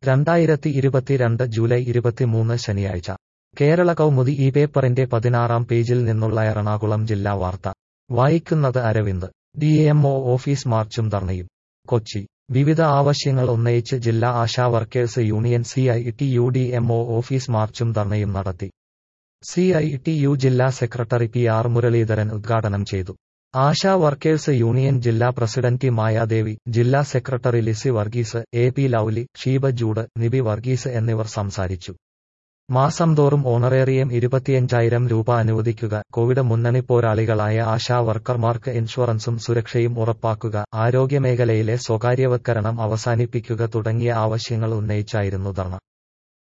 രണ്ടായിരത്തി ഇരുപത്തിരണ്ട് ജൂലൈ ഇരുപത്തിമൂന്ന് ശനിയാഴ്ച കേരള കൗമുദി ഈ പേപ്പറിന്റെ പതിനാറാം പേജിൽ നിന്നുള്ള എറണാകുളം ജില്ലാ വാർത്ത വായിക്കുന്നത് അരവിന്ദ് ഡിഎംഒ ഓഫീസ് മാർച്ചും ധർണയും കൊച്ചി വിവിധ ആവശ്യങ്ങൾ ഉന്നയിച്ച് ജില്ലാ ASHA workers union C I T U D M O office മാർച്ചും ധർണയും നടത്തി സി ഐ ടി യു ജില്ലാ സെക്രട്ടറി പി ആർ മുരളീധരൻ ഉദ്ഘാടനം ചെയ്തു ആശാ വർക്കേഴ്സ് യൂണിയൻ ജില്ലാ പ്രസിഡന്റ് ടി മായാദേവി ജില്ലാ secretary Lissy Varghese A P Lovely Sheeba Jude Nibi Varghese എന്നിവർ സംസാരിച്ചു മാസം തോറും ഓണറേറിയം ഇരുപത്തിയഞ്ചായിരം രൂപ അനുവദിക്കുക കോവിഡ് മുന്നണി പോരാളികളായ ആശാ വർക്കർമാർക്ക് ഇൻഷുറൻസും സുരക്ഷയും ഉറപ്പാക്കുക ആരോഗ്യമേഖലയിലെ സ്വകാര്യവത്കരണം അവസാനിപ്പിക്കുക തുടങ്ങിയ ആവശ്യങ്ങൾ ഉന്നയിച്ചായിരുന്നു ധർണ